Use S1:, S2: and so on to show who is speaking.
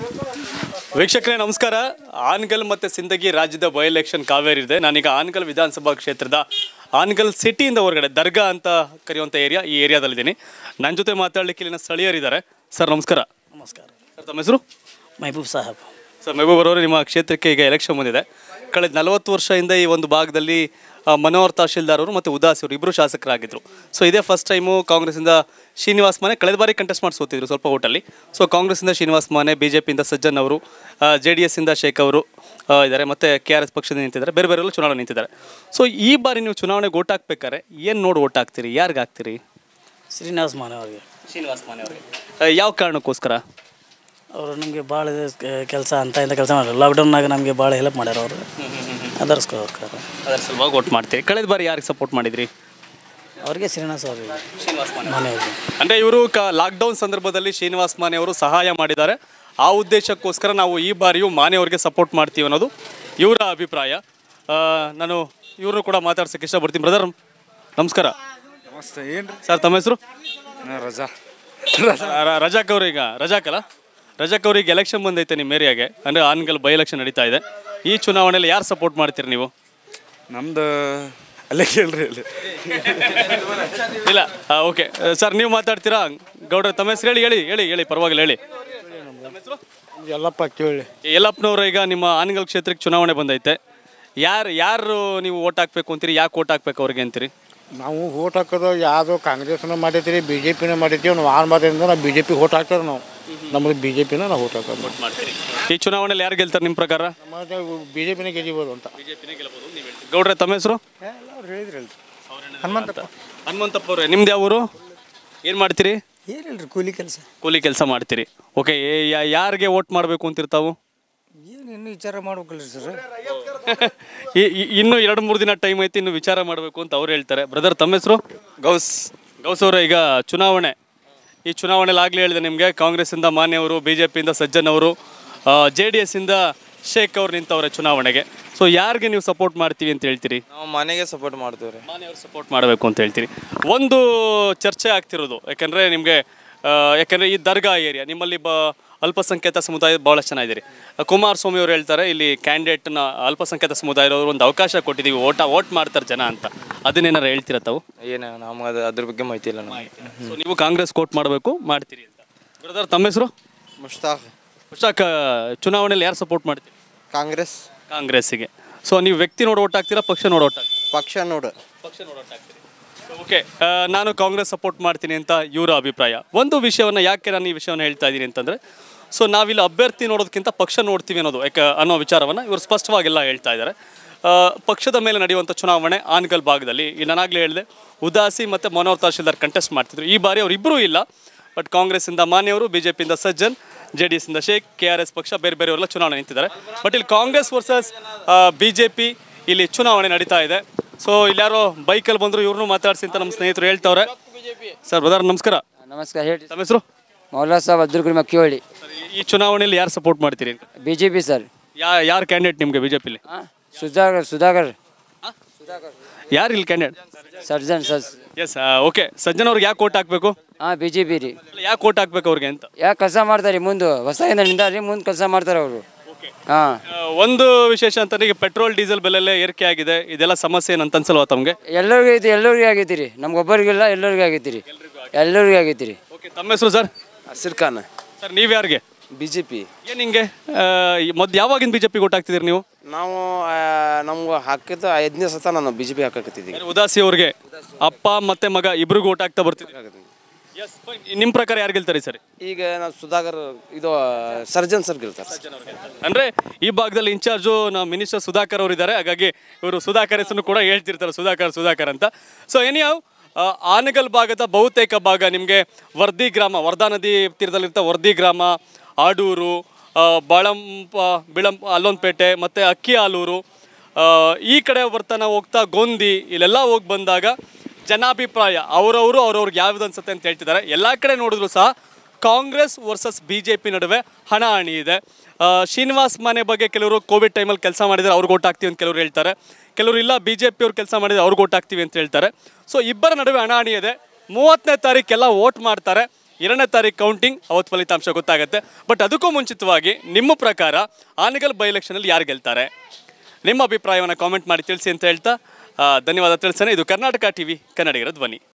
S1: ವೀಕ್ಷಕರೇ ನಮಸ್ಕಾರ ಆನ್ಗಲ್ ಮತ್ತು ಸಿಂದಗಿ ರಾಜ್ಯದ ಬೈ ಎಲೆಕ್ಷನ್ ಕಾವೇರಿ ಇದೆ ನಾನೀಗ ಆನ್ಗಲ್ ವಿಧಾನಸಭಾ ಕ್ಷೇತ್ರದ ಆನ್ಗಲ್ ಸಿಟಿಯಿಂದ ಹೊರಗಡೆ ದರ್ಗಾ ಅಂತ ಕರೆಯುವಂಥ ಏರಿಯಾ ಈ ಏರಿಯಾದಲ್ಲಿದ್ದೀನಿ ನನ್ನ ಜೊತೆ ಮಾತಾಡಲಿಕ್ಕೆ ಇಲ್ಲಿನ ಸ್ಥಳೀಯರಿದ್ದಾರೆ ಸರ್ ನಮಸ್ಕಾರ
S2: ನಮಸ್ಕಾರ
S1: ಸರ್ ತಮ್ಮ ಹೆಸರು
S2: ಮೆಹಬೂಬ್ ಸಾಹಬ್
S1: ಸರ್ ಮೆಹಬೂಬ್ ಅವರವರು ನಿಮ್ಮ ಕ್ಷೇತ್ರಕ್ಕೆ ಈಗ ಎಲೆಕ್ಷನ್ ಬಂದಿದೆ ಕಳೆದ ನಲವತ್ತು ವರ್ಷದಿಂದ ಈ ಒಂದು ಭಾಗದಲ್ಲಿ ಆ, ಮನೋಹರ್ ತಹಶೀಲ್ದಾರ್ ಅವರು ಮತ್ತು ಉದಾಸಿ ಅವರು ಇಬ್ಬರು ಶಾಸಕರಾಗಿದ್ದರು ಸೊ ಇದೇ ಫಸ್ಟ್ ಟೈಮು ಕಾಂಗ್ರೆಸ್ಸಿಂದ ಶ್ರೀನಿವಾಸ್ ಮಾನೆ ಕಳೆದ ಬಾರಿ ಕಂಟೆಸ್ಟ್ ಮಾಡಿ ಸೋತಿದ್ರು ಸ್ವಲ್ಪ ಓಟಲ್ಲಿ ಸೊ ಕಾಂಗ್ರೆಸ್ಸಿಂದ ಶ್ರೀನಿವಾಸ್ ಮಾನೆ ಬಿ ಜೆ ಪಿಯಿಂದ ಸಜ್ಜನ್ ಅವರು ಜೆ ಡಿ ಎಸ್ಸಿಂದ ಶೇಖ್ ಅವರು ಆ, ಇದ್ದಾರೆ ಮತ್ತು ಕೆ ಆರ್ ಎಸ್ ಪಕ್ಷದಿಂದ ನಿಂತಿದ್ದಾರೆ ಬೇರೆ ಬೇರೆಲ್ಲ ಚುನಾವಣೆ ನಿಂತಿದ್ದಾರೆ ಸೊ ಈ ಬಾರಿ ನೀವು ಚುನಾವಣೆಗೆ ಓಟ್ ಹಾಕ್ಬೇಕಾದ್ರೆ ಏನು ನೋಡಿ ಓಟ್ ಹಾಕ್ತೀರಿ ಯಾರಿಗೆ ಹಾಕ್ತೀರಿ
S2: ಶ್ರೀನಿವಾಸ್ ಮಾನೆ ಅವರಿಗೆ
S1: ಶ್ರೀನಿವಾಸ್ ಮಾನೆ ಅವರಿಗೆ ಯಾವ ಕಾರಣಕ್ಕೋಸ್ಕರ
S2: ಅವರು ನಮಗೆ ಭಾಳ ಕೆಲಸ ಅಂತ ಇಂಥ ಕೆಲಸ ಮಾಡ್ಯಾರ ಲಾಕ್ಡೌನ್ನಾಗ ನಮಗೆ ಭಾಳ ಹೆಲ್ಪ್ ಮಾಡ್ಯಾರ ಅವರು ಅದರ್ಸ್ಕೋಸ್ಕರ
S1: ಅದರ ಸಲುವಾಗಿ ಓಟ್ ಮಾಡ್ತೀರಿ ಕಳೆದ ಬಾರಿ ಯಾರಿಗೆ ಸಪೋರ್ಟ್ ಮಾಡಿದ್ರಿ
S2: ಅವ್ರಿಗೆ ಶ್ರೀನಿವಾಸ್ ಅವರಿಗೆ
S1: ಶ್ರೀನಿವಾಸ್ ಮಾನೆ
S2: ಮಾನೆ ಅವರಿಗೆ
S1: ಅಂದರೆ ಇವರು ಕ ಲಾಕ್ಡೌನ್ ಸಂದರ್ಭದಲ್ಲಿ ಶ್ರೀನಿವಾಸ್ ಮಾನೆ ಅವರು ಸಹಾಯ ಮಾಡಿದ್ದಾರೆ ಆ ಉದ್ದೇಶಕ್ಕೋಸ್ಕರ ನಾವು ಈ ಬಾರಿಯೂ ಮಾನೆ ಅವರಿಗೆ ಸಪೋರ್ಟ್ ಮಾಡ್ತೀವಿ ಅನ್ನೋದು ಇವರ ಅಭಿಪ್ರಾಯ ಆ, ನಾನು ಇವರು ಕೂಡ ಮಾತಾಡ್ಸೋಕ್ಕೆ ಇಷ್ಟಪಡ್ತೀನಿ ಬ್ರದರ್ ನಮಸ್ಕಾರ
S3: ನಮಸ್ತೆ ಏನ್ರಿ
S1: ಸರ್ ತಮ್ಮ ಹೆಸರು
S3: ನಾ ರಜಾ
S1: ರ- ರಜಾಕ್ ಅವರು ಈಗ ರಜಾಕ್ ಅಲ್ಲ ರಜಾಕ್ ಅವ್ರಿಗೆ ಎಲೆಕ್ಷನ್ ಬಂದೈತೆ ನಿಮ್ಮ ಏರಿಯಾಗೆ ಅಂದರೆ ಆನ್ಗಲ್ ಬೈ ಎಲೆಕ್ಷನ್ ನಡೀತಾ ಇದೆ ಈ ಚುನಾವಣೆಯಲ್ಲಿ ಯಾರು ಸಪೋರ್ಟ್ ಮಾಡ್ತೀರಿ ನೀವು
S3: ನಮ್ದು ಅಲ್ಲೇ ಕೇಳ್ರಿ ಅಲ್ಲಿ
S1: ಇಲ್ಲ ಓಕೆ ಸರ್ ನೀವು ಮಾತಾಡ್ತೀರಾ ಗೌಡ್ರ ತಮ್ಮ ಹೆಸರು ಹೇಳಿ ಹೇಳಿ ಹೇಳಿ ಹೇಳಿ ಪರವಾಗಿಲ್ಲ ಹೇಳಿ
S3: ಎಲ್ಲಪ್ಪ ಕೇಳಿ
S1: ಯಲ್ಲಪ್ಪನವರು ಈಗ ನಿಮ್ಮ ಆನಗಲ್ ಕ್ಷೇತ್ರಕ್ಕೆ ಚುನಾವಣೆ ಬಂದೈತೆ ಯಾರು ಯಾರು ನೀವು ಓಟ್ ಹಾಕ್ಬೇಕು ಅಂತೀರಿ ಯಾಕೆ ಓಟ್ ಹಾಕ್ಬೇಕು ಅವ್ರಿಗೆ ಅಂತೀರಿ
S4: ನಾವು ಓಟ್ ಹಾಕೋದು ಯಾವುದೋ ಕಾಂಗ್ರೆಸ್ನ ಮಾಡಿರ್ತೀರಿ ಬಿ ಜೆ ಪಿನ ಮಾಡಿರ್ತೀವಿ ನಾವು ಆರು ಮಾತಿಂದ ನಾವು ಬಿ ಜೆ ಪಿ ಓಟ್ ಹಾಕ್ತಾರೆ ನಾವು ನಮ್ಮದು ಬಿ ಜೆ ಪಿನ ನಾವು ಓಟ್ ಹಾಕೋದು
S1: ಈ ಚುನಾವಣೆಯಲ್ಲಿ ಯಾರು ಗೆಲ್ತಾರೆ ನಿಮ್ಮ ಪ್ರಕಾರ
S4: ನಮ್ಮ ಬಿ ಜೆ ಪಿನ ಗೆದ್ದಿಬೋದು ಅಂತ
S1: ಗೌಡ್ರೆ ತಮ್ಮ ಹೆಸರು
S4: ಹೇಳಿದ್ರಲ್ರಿ ಹನುಮಂತಪ್ಪ
S1: ಹನುಮಂತಪ್ಪ ಅವ್ರೆ ನಿಮ್ದು ಯಾವ ಊರು ಏನು ಮಾಡ್ತೀರಿ
S4: ಏನಿಲ್ರಿ ಕೂಲಿ ಕೆಲಸ
S1: ಕೂಲಿ ಕೆಲಸ ಮಾಡ್ತೀರಿ ಓಕೆ ಯಾರಿಗೆ ಓಟ್ ಮಾಡಬೇಕು ಅಂತಿರ್ತಾವು
S4: ಏನು ಇನ್ನೂ ವಿಚಾರ ಮಾಡ್ಬೇಕಲ್ರಿ ಸರ್
S1: ಈ- ಈ- ಇನ್ನು ಎರಡು ಮೂರು ದಿನ ಟೈಮ್ ಐತಿ ಇನ್ನು ವಿಚಾರ ಮಾಡಬೇಕು ಅಂತ ಅವ್ರು ಹೇಳ್ತಾರೆ ಬ್ರದರ್ ತಮ್ಮ ಹೆಸರು
S3: ಗೌಸ್
S1: ಗೌಸ್ ಅವರೇ ಈಗ ಚುನಾವಣೆ ಈ ಚುನಾವಣೆಯಲ್ಲಿ ಆಗಲೇ ಹೇಳಿದೆ ನಿಮಗೆ ಕಾಂಗ್ರೆಸ್ಸಿಂದ ಮಾನ್ಯವರು ಬಿ ಜೆ ಪಿಯಿಂದ ಸಜ್ಜನ್ ಅವರು ಜೆ ಡಿ ಎಸ್ಸಿಂದ ಶೇಖ್ ಅವ್ರು ನಿಂತವ್ರೆ ಚುನಾವಣೆಗೆ ಸೊ ಯಾರಿಗೆ ನೀವು ಸಪೋರ್ಟ್ ಮಾಡ್ತೀವಿ ಅಂತ ಹೇಳ್ತೀರಿ
S5: ನಾವು ಮನೆಗೆ ಸಪೋರ್ಟ್ ಮಾಡ್ತೀವಿ ರೀ
S1: ಮಾನ್ಯವ್ರು ಸಪೋರ್ಟ್ ಮಾಡಬೇಕು ಅಂತ ಹೇಳ್ತೀರಿ ಒಂದು ಚರ್ಚೆ ಆಗ್ತಿರೋದು ಯಾಕಂದರೆ ನಿಮಗೆ ಯಾಕಂದರೆ ಈ ದರ್ಗಾ ಏರಿಯಾ ನಿಮ್ಮಲ್ಲಿ ಬ ಅಲ್ಪಸಂಖ್ಯಾತ ಸಮುದಾಯ ಭಾಳಷ್ಟು ಜನ ಇದ್ದೀರಿ ಕುಮಾರಸ್ವಾಮಿ ಅವರು ಹೇಳ್ತಾರೆ ಇಲ್ಲಿ ಕ್ಯಾಂಡಿಡೇಟ್ನ ಅಲ್ಪಸಂಖ್ಯಾತ ಸಮುದಾಯದವರು ಒಂದು ಅವಕಾಶ ಕೊಟ್ಟಿದ್ದೀವಿ ಓಟ ಓಟ್ ಮಾಡ್ತಾರೆ ಜನ ಅಂತ ಅದನ್ನೇನಾರು ಹೇಳ್ತೀರ ತಾವು
S5: ಏನು ನಮ್ಗೆ ಅದು ಅದ್ರ ಬಗ್ಗೆ ಮಾಹಿತಿ ಇಲ್ಲ ನಮಗೆ
S1: ಸೊ ನೀವು ಕಾಂಗ್ರೆಸ್ ಕೋಟ್ ಮಾಡಬೇಕು ಮಾಡ್ತೀರಿ ಅಂತ ಬ್ರದರ್ ತಮ್ಮ ಹೆಸರು
S6: ಮುಷ್ತಾಕ್
S1: ಹುಷಾಕ್ ಚುನಾವಣೆಯಲ್ಲಿ ಯಾರು ಸಪೋರ್ಟ್ ಮಾಡ್ತೀರಿ
S6: ಕಾಂಗ್ರೆಸ್
S1: ಕಾಂಗ್ರೆಸ್ಸಿಗೆ ಸೊ ನೀವು ವ್ಯಕ್ತಿ ನೋಡಿ ಓಟ್ ಹಾಕ್ತೀರಾ ಪಕ್ಷ ನೋಡಿ ಓಟ್ ಹಾಕ್ತೀರಾ
S6: ಪಕ್ಷ ನೋಡು
S1: ಪಕ್ಷ ನೋಡಿ ಓಟ್ ಹಾಕ್ತೀರಿ ಓಕೆ ನಾನು ಕಾಂಗ್ರೆಸ್ ಸಪೋರ್ಟ್ ಮಾಡ್ತೀನಿ ಅಂತ ಇವರ ಅಭಿಪ್ರಾಯ ಒಂದು ವಿಷಯವನ್ನು ಯಾಕೆ ನಾನು ಈ ವಿಷಯವನ್ನು ಹೇಳ್ತಾ ಇದ್ದೀನಿ ಅಂತಂದರೆ ಸೊ ನಾವಿಲ್ಲಿ ಅಭ್ಯರ್ಥಿ ನೋಡೋದಕ್ಕಿಂತ ಪಕ್ಷ ನೋಡ್ತೀವಿ ಅನ್ನೋದು ಯಾಕೆ ಅನ್ನೋ ವಿಚಾರವನ್ನು ಇವರು ಸ್ಪಷ್ಟವಾಗೆಲ್ಲ ಹೇಳ್ತಾ ಇದ್ದಾರೆ ಆ, ಪಕ್ಷದ ಮೇಲೆ ನಡೆಯುವಂಥ ಚುನಾವಣೆ ಆನ್ಗಲ್ ಭಾಗದಲ್ಲಿ ಈ ನಾನಾಗಲೇ ಹೇಳಿದೆ ಉದಾಸಿ ಮತ್ತು ಮನೋಹರ್ ತಹಶೀಲ್ದಾರ್ ಕಂಟೆಸ್ಟ್ ಮಾಡ್ತಿದ್ರು ಈ ಬಾರಿ ಅವರಿಬ್ಬರೂ ಇಲ್ಲ ಬಟ್ ಕಾಂಗ್ರೆಸ್ಸಿಂದ ಮಾನ್ಯವರು ಬಿ ಜೆ ಪಿಯಿಂದ ಸಜ್ಜನ್ ಜೆ ಡಿ ಎಸ್ಸಿಂದ ಶೇಖ್ ಕೆ ಆರ್ ಎಸ್ ಪಕ್ಷ ಬೇರೆ ಬೇರೆಯವರೆಲ್ಲ ಚುನಾವಣೆ ನಿಂತಿದ್ದಾರೆ ಬಟ್ ಇಲ್ಲಿ Congress versus B J P ಇಲ್ಲಿ ಚುನಾವಣೆ ನಡೀತಾ ಇದೆ ಸೊ ಇಲ್ಲಾರೋ ಬೈಕಲ್ಲಿ ಬಂದರು ಇವ್ರನ್ನೂ ಮಾತಾಡ್ಸಿ ಅಂತ ನಮ್ಮ ಸ್ನೇಹಿತರು ಹೇಳ್ತವ್ರೆ ಸರ್ ಬ್ರದರ್ ನಮಸ್ಕಾರ
S7: ನಮಸ್ಕಾರ ಹೇಳಿ
S1: ತಮ್ಮ ಹೆಸರು
S7: ಮೌಲಾ ಸಾಬ್ ಅಬ್ದುಲ್ ಕರೀಮ್ ಅಕ್ಕಿಹೊಳಿ
S1: ಈ ಚುನಾವಣೆಯಲ್ಲಿ ಯಾರು ಸಪೋರ್ಟ್ ಮಾಡ್ತೀರಿ
S7: ಬಿ ಜೆ ಪಿ ಸರ್
S1: ಯಾ ಯಾರು ಕ್ಯಾಂಡಿಡೇಟ್ ನಿಮಗೆ ಬಿ ಜೆ ಪಿಲಿ
S7: ಸುಧಾಕರ್ ಸುಧಾಕರ್
S1: ಯಾರು ಇಲ್ಲಿ ಕ್ಯಾಂಡಿಡೇಟ್
S7: ಸರ್ಜನ್ ಸರ್
S1: ಎಸ್ ಓಕೆ ಸಜ್ಜನ್ ಅವ್ರಿಗೆ ಯಾಕೆ ಓಟ್ ಹಾಕಬೇಕು
S7: ಹಾಂ ಬಿ ಜೆ ಪಿ ರೀ
S1: ಯಾಕೆ ಓಟ್ ಹಾಕ್ಬೇಕು ಅವ್ರಿಗೆ ಅಂತ
S7: ಯಾಕೆ ಕೆಲಸ ಮಾಡ್ತಾರೆ ಮುಂದೆ ಹೊಸದಿಂದ ನಿಂದಾರಿ ಮುಂದೆ ಕೆಲಸ ಮಾಡ್ತಾರೆ ಅವರು ಹಾಂ
S1: ಆ, ಒಂದು ವಿಶೇಷ ಅಂತಂದ್ರೆ ಈಗ ಪೆಟ್ರೋಲ್ ಡೀಸೆಲ್ ಬೆಲೆಲ್ಲ ಏರಿಕೆ ಆಗಿದೆ ಇದೆಲ್ಲ ಸಮಸ್ಯೆ ಏನಂತ ಅನ್ಸಲ್ವಾ ತಮಗೆ
S7: ಎಲ್ಲರಿಗೂ ಐತಿ ಎಲ್ಲರಿಗೂ ಆಗೈತಿ ರೀ ನಮ್ಗೊಬ್ಬರಿಗಿಲ್ಲ ಎಲ್ಲರಿಗೂ ಆಗೈತಿ ರೀ ಎಲ್ಲರಿಗೂ ಆಗೈತಿ ರೀ
S1: ಓಕೆ ತಮ್ಮ ಹೆಸರು ಸರ್
S5: ಹಸಿರ್ ಖಾನ್
S1: ಸರ್ ನೀವು ಯಾರಿಗೆ
S5: ಬಿ ಜೆ ಪಿ
S1: ಏನು ಹಿಂಗೆ ಮೊದ್ಲು ಯಾವಾಗಿಂದ ಬಿ ಜೆ ಪಿ ಹಾಕ್ತಿದ್ದೀರಿ ನೀವು
S5: ನಾವು ನಮ್ಗೆ ಹಾಕಿದ ಐದನೇ ಸತ ನಾನು ಬಿ ಜೆ ಪಿ ಹಾಕಕತ್ತಿದ್ದೀವಿ
S1: ಉದಾಸಿ ಅವ್ರಿಗೆ ಅಪ್ಪ ಮತ್ತೆ ಮಗ ಇಬ್ರಿಗೂ ಓಟ್ ಹಾಕ್ತಾ ಬರ್ತಿದ್ದೀರಿ ಎಸ್ ನಿಮ್ಮ ಪ್ರಕಾರ ಯಾರು ಗೆಲ್ತಾರೆ ಸರ್
S5: ಈಗ ನಾವು ಸುಧಾಕರ್ ಇದು ಸರ್ಜನ್ ಸರ್ ಗೆಲ್ತಾರೆ
S1: ಅಂದ್ರೆ ಈ ಭಾಗದಲ್ಲಿ ಇನ್ಚಾರ್ಜು ನಮ್ಮ ಮಿನಿಸ್ಟರ್ ಸುಧಾಕರ್ ಅವರು ಇದ್ದಾರೆ ಹಾಗಾಗಿ ಇವರು ಸುಧಾಕರ್ ಹೆಸರು ಕೂಡ ಹೇಳ್ತಿರ್ತಾರೆ ಸುಧಾಕರ್ ಸುಧಾಕರ್ ಅಂತ ಸೊ ಎನಿಯಾವ್ ಆನಗಲ್ ಭಾಗದ ಬಹುತೇಕ ಭಾಗ ನಿಮಗೆ ವರ್ದಿ ಗ್ರಾಮ ವರ್ಧಾ ನದಿ ತೀರದಲ್ಲಿರ್ತ ವರ್ದಿ ಗ್ರಾಮ ಆಡೂರು ಆ, ಬಾಳಂಪ ಬಿಳಂಪ ಅಲ್ಲೊಂದ್ಪೇಟೆ ಮತ್ತು ಅಕ್ಕಿ ಆಲೂರು ಆ, ಈ ಕಡೆ ಬರ್ತಾನೆ ಹೋಗ್ತಾ ಗೊಂದಿ ಇಲ್ಲೆಲ್ಲ ಹೋಗಿ ಬಂದಾಗ ಜನಾಭಿಪ್ರಾಯ ಅವರವರು ಅವ್ರವ್ರಿಗೆ ಯಾವ್ದು ಅನ್ಸುತ್ತೆ ಅಂತ ಹೇಳ್ತಿದ್ದಾರೆ ಎಲ್ಲ ಕಡೆ ನೋಡಿದ್ರು ಸಹ Congress versus B J P ನಡುವೆ ಹಣಾಹಣಿ ಇದೆ ಆ, ಶ್ರೀನಿವಾಸ್ ಮನೆ ಬಗ್ಗೆ ಕೆಲವರು ಕೋವಿಡ್ ಟೈಮಲ್ಲಿ ಕೆಲಸ ಮಾಡಿದರೆ ಅವ್ರಿಗೆ ಓಟ್ ಹಾಕ್ತೀವಿ ಅಂತ ಕೆಲವರು ಹೇಳ್ತಾರೆ ಕೆಲವರು ಇಲ್ಲ ಬಿ ಜೆ ಪಿಯವ್ರು ಕೆಲಸ ಮಾಡಿದರೆ ಅವ್ರಿಗೆ ಓಟ್ ಹಾಕ್ತೀವಿ ಅಂತ ಹೇಳ್ತಾರೆ ಸೊ ಇಬ್ಬರ ನಡುವೆ ಹಣಾಹಣಿ ಇದೆ ಮೂವತ್ತನೇ ತಾರೀಕೆಲ್ಲ ವೋಟ್ ಮಾಡ್ತಾರೆ ಎರಡನೇ ತಾರೀಕು ಕೌಂಟಿಂಗ್ ಅವತ್ತು ಫಲಿತಾಂಶ ಗೊತ್ತಾಗುತ್ತೆ ಬಟ್ ಅದಕ್ಕೂ ಮುಂಚಿತವಾಗಿ ನಿಮ್ಮ ಪ್ರಕಾರ ಆನೆಗಲ್ ಬೈ ಎಲೆಕ್ಷನಲ್ಲಿ ಯಾರು ಗೆಲ್ತಾರೆ ನಿಮ್ಮ ಅಭಿಪ್ರಾಯವನ್ನು ಕಾಮೆಂಟ್ ಮಾಡಿ ತಿಳಿಸಿ ಅಂತ ಹೇಳ್ತಾ ಆ, ಧನ್ಯವಾದ ತಿಳಿಸೇನೆ ಇದು ಕರ್ನಾಟಕ ಟಿವಿ ಕನ್ನಡಿಗರ ಧ್ವನಿ